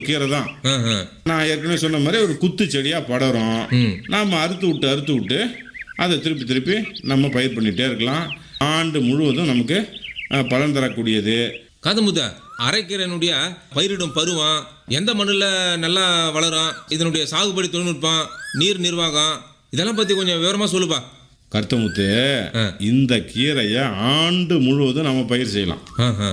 கீரை தான் ஆ, ஆ. நான் ஏற்கனவே சொன்ன மாதிரி ஒரு குத்து செடியாக படரும் ம் நாம் அறுத்து விட்டு அறுத்து விட்டு அதை திருப்பி திருப்பி நம்ம பயிர் பண்ணிகிட்டே இருக்கலாம் ஆண்டு முழுவதும் நமக்கு அஹ், பலன் தரக்கூடியது காதமுத்த அரைக்கீரைனுடைய பயிரிடும் பருவம் எந்த மண்ணில் நல்லா வளரும் இதனுடைய சாகுபடி தொழில்நுட்பம் நீர் நிர்வாகம் இதெல்லாம் பற்றி கொஞ்சம் விவரமாக சொல்லுப்பா கருத்தமுத்து ஆ. இந்த கீரையை ஆண்டு முழுவதும் நம்ம பயிர் செய்யலாம் ஆ ஆ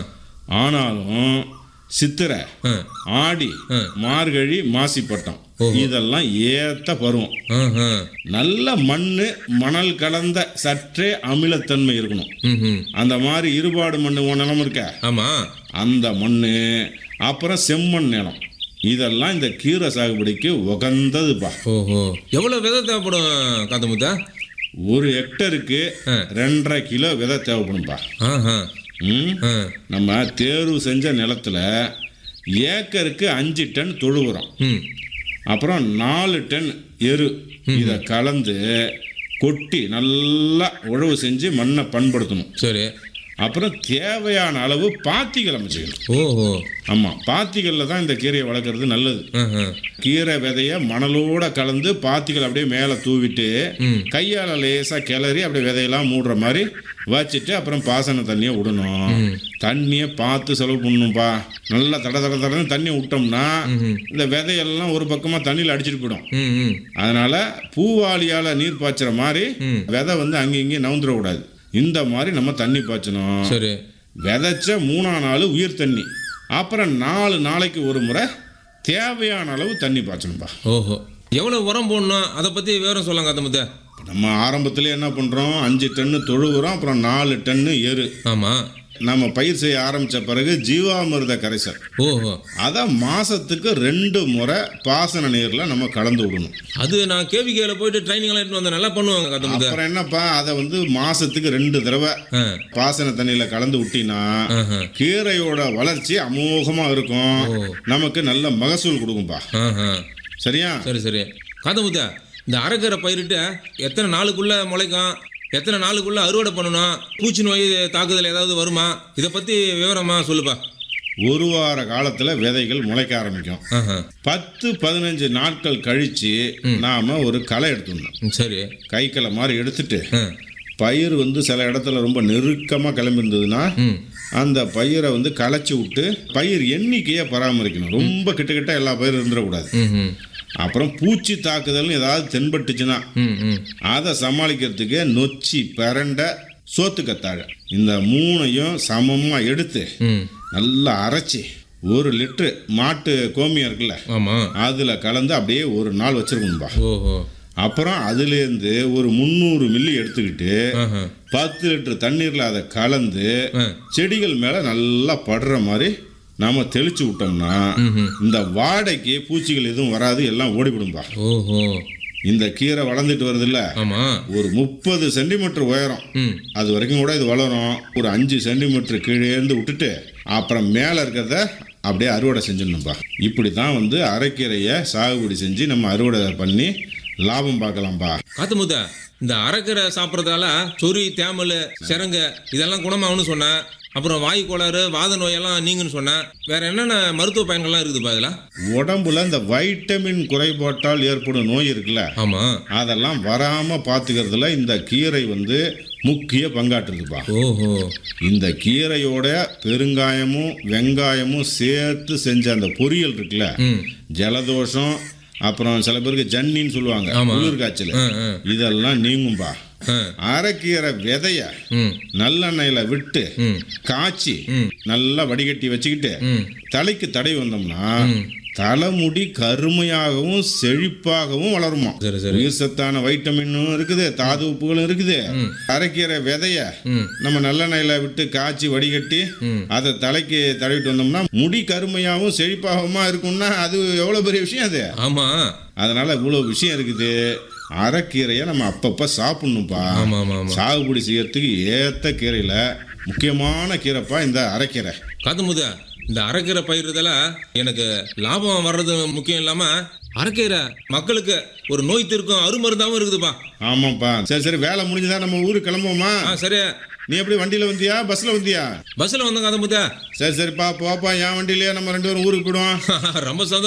ஆனாலும் சித்திரை ஆ ஆடி ஆ. மார்கழி மாசிப்பட்டம் இதெல்லாம் ஏத்த பருவம் ஆ ஆ நல்ல மண்ணு மணல் கலந்த சற்றே அமிலத்தன்மை இருக்கணும் ம் ம் அந்த மாதிரி இருபாடு மண்ணு உன் நிலம் இருக்க ஆமாம் அந்த மண் அப்புறம் செம்மண் நிலம் இதெல்லாம் இந்த கீரை சாகுபடிக்கு உகந்ததுப்பா ஓஹோ எவ்வளோ விதை தேவைப்படும் காந்தமுத்தா ஒரு ஹெக்டருக்கு ஆ. ரெண்டரை கிலோ விதை தேவைப்படும்பா ஆ ஆ ம் ஆ நம்ம தேர்வு செஞ்ச நிலத்துல ஏக்கருக்கு அஞ்சு டன் தொழு உரம் ம் அப்புறம் நாலு டன் எரு இதை கலந்து கொட்டி நல்லா உழவு செஞ்சு மண்ணை பண்படுத்தணும் சரி அப்புறம் தேவையான அளவு பாத்திகள் அமைச்சுக்கணும் ஓஹோ ஆமாம் பாத்திகளில் தான் இந்த கீரையை வளர்க்குறது நல்லது ஆ ஆ கீரை விதைய மணலோட கலந்து பாத்திகள் அப்படியே மேலே தூவிட்டு ம் கையால் லேசாக கிளறி அப்படியே விதையெல்லாம் மூடுற மாதிரி வச்சுட்டு அப்புறம் பாசன தண்ணியை விடணும் தண்ணியை பார்த்து செலவு பண்ணணும்ப்பா நல்லா தட தட தடன்னு தண்ணி விட்டோம்னா இந்த விதையெல்லாம் ஒரு பக்கமாக தண்ணியில் அடிச்சிட்டு போயிடும் ம் ம் அதனால பூவாளியால் நீர் பாய்ச்சுற மாதிரி ம். விதை வந்து அங்கே இங்கேயும் நவுந்துடக்கூடாது இந்த மாதிரி நம்ம தண்ணி பாய்ச்சணும் சரி விதைச்ச மூணாம் நாள் உயிர் தண்ணி அப்புறம் நாலு நாளைக்கு ஒரு முறை தேவையான அளவு தண்ணி பாய்ச்சணும்பா ஓஹோ எவ்வளோ உரம் போடணும் அதை பற்றி விவரம் சொல்லலாம் காந்தமுத்தா இப்ப நம்ம ஆரம்பத்திலே என்ன பண்ணுறோம் அஞ்சு டன்னு தொழு உரம் அப்புறம் நாலு டன்னு எரு ஆமாம் நம்ம பயிர் செய்ய ஆரம்பித்த பிறகு ஜீவாமிர்த கரைசல் ஓஹோ அதை மாதத்துக்கு ரெண்டு முறை பாசன நீரில் நம்ம கலந்து விடணும் அது நான் கேவிகேல போயிட்டு ட்ரைனிங் எல்லாம் எடுத்துட்டு வந்தேன் நல்லா பண்ணுவாங்க காந்தமுத்தா அப்புறம் என்னப்பா அதை வந்து மாதத்துக்கு ரெண்டு தடவை ஆ பாசன தண்ணியில் கலந்து விட்டினா ஆஹா கீரையோட வளர்ச்சி அமோகமாக இருக்கும் நமக்கு நல்ல மகசூல் கொடுக்கும்பா ஆஹா சரியா சரி சரி காந்தமுத்தா இந்த அரைக்கரை பயிரிட்டு எத்தனை நாளுக்குள்ள முளைக்கும் எத்தனை நாளுக்குள்ள அறுவடை பண்ணணும் பூச்சி நோய் தாக்குதல் ஏதாவது வருமா இதை பற்றி விவரமா சொல்லுப்பா ஒரு வார காலத்தில் விதைகள் முளைக்க ஆரம்பிக்கும் ஆஹா பத்து பதினஞ்சு நாட்கள் கழித்து நாம் ஒரு களை எடுத்துடணும் ம், சரி கை களை மாதிரி எடுத்துட்டு ஆ பயிர் வந்து சில இடத்துல ரொம்ப நெருக்கமாக கிளம்பியிருந்ததுன்னா ம் அந்த பயிரை வந்து களைச்சி விட்டு பயிர் எண்ணிக்கையை பராமரிக்கணும் ரொம்ப கிட்ட கிட்ட எல்லா பயிரும் இருந்துடக்கூடாது ம் ம் அப்புறம் பூச்சி தாக்குதல்னு ஏதாவது தென்பட்டுச்சுன்னா ம் ம் அதை சமாளிக்கிறதுக்கு நொச்சி பிரண்ட சோத்துக்கத்தாழை இந்த மூணையும் சமமாக எடுத்து ம் நல்லா அரைச்சி ஒரு லிட்ரு மாட்டு கோமியம் இருக்குல்ல ஆமாம் அதில் கலந்து அப்படியே ஒரு நாள் வச்சிருக்கணும்பா ஓஹோ அப்புறம் அதுலேருந்து ஒரு முந்நூறு மில்லி எடுத்துக்கிட்டு ஆஹா பத்து லிட்டர் தண்ணீரில் அதை கலந்து ஆ செடிகள் மேலே நல்லா படுற மாதிரி நாம தெளிச்சு விட்டோம்னா ம்ஹும். இந்த வாடைக்கு பூச்சிகள் எதுவும் வராது எல்லாம் ஓடிவிடும்பா ஓஹோ இந்த கீரை வளர்ந்துட்டு வருதுல்ல ஆமாம் ஒரு முப்பது சென்டிமீட்டர் உயரம் ம் அது வரைக்கும் கூட இது வளரும் ஒரு அஞ்சு சென்டிமீட்டர் கீழே இருந்து விட்டுட்டு அப்புறம் மேலே இருக்கிறத அப்படியே அறுவடை செஞ்சிடணும்பா இப்படி தான் வந்து அரைக்கீரையை சாகுபடி செஞ்சு நம்ம அறுவடை பண்ணி லாபம் பார்க்கலாம்ப்பா காத்துமுத்தா இந்த அரைக்கீரை சாப்பிட்றதால சொறி தேமல் சிரங்கு இதெல்லாம் குணமாகும்னு சொன்னேன் அப்புறம் வாயு கோளாறு வாத நோயெல்லாம் நீங்கன்னு சொன்னேன் வேற என்னென்ன மருத்துவ பயன்கள்லாம் இருக்குதுப்பா இதில் உடம்புல இந்த வைட்டமின் குறைபாட்டால் ஏற்படும் நோய் இருக்குல்ல ஆமாம் அதெல்லாம் வராமல் பார்த்துக்கிறதுல இந்த கீரை வந்து முக்கிய பங்காற்றுதுப்பா ஓஹோ இந்த கீரையோட பெருங்காயமும் வெங்காயமும் சேர்த்து செஞ்ச அந்த பொரியல் இருக்குல்ல ம் ஜலதோஷம் அப்புறம் சில பேருக்கு ஜன்னின்னு சொல்லுவாங்க ஆமா. குளிர் காய்ச்சல் ஆ ஆ இதெல்லாம் நீங்கும்பா ஆ அரைக்கீரை விதைய ம் நல்லெண்ணெயில விட்டு ம் காய்ச்சி ம் நல்லா வடிகட்டி வச்சுக்கிட்டு ம் தலைக்கு தடவி வந்தோம்னா ம். தலைமுடி கருமையாகவும் செழிப்பாகவும் வளருமா சரி சரி உயிர் சத்தான வைட்டமினும் இருக்குது தாது உப்புகளும் இருக்குது அரைக்கீரை விதைய ம் நம்ம நல்லெண்ணெயில விட்டு காய்ச்சி வடிகட்டி ம். அதை தலைக்கு தடவிட்டு வந்தோம்னா முடி கருமையாகவும் செழிப்பாகவுமா இருக்கும்னா அது எவ்வளோ பெரிய விஷயம் அது ஆமாம் அதனால இவ்வளோ விஷயம் இருக்குது அரைக்கீரையை நம்ம அப்பப்போ சாப்பிடணும்ப்பா ஆமாம் ஆமாம் ஆமாம் சாகுபடி செய்யறதுக்கு ஏற்ற கீரையில் முக்கியமான கீரைப்பா இந்த அரைக்கீரை காத்துமுதா இந்த அரைக்கீரை பயிர்றதால எனக்கு லாபம் வர்றது முக்கியம் இல்லாமல் அரைக்கீரை மக்களுக்கு ஒரு நோய் தீர்க்கும் அருமருந்தாகவும் இருக்குதுப்பா ஆமாப்பா சரி சரி வேலை முடிஞ்சுதா நம்ம ஊருக்கு கிளம்புவோமா ஆ சரி நீ எப்படி வண்டியில வந்தியா பஸ்ல வந்தியா பஸ்ஸில் வந்தோம் கதை முத்தா சரி சரிப்பா போப்பா என் வண்டியிலேயே நம்ம ரெண்டு பேரும் ஊருக்கு போயிடுவோம் ரொம்ப சந்தோஷம்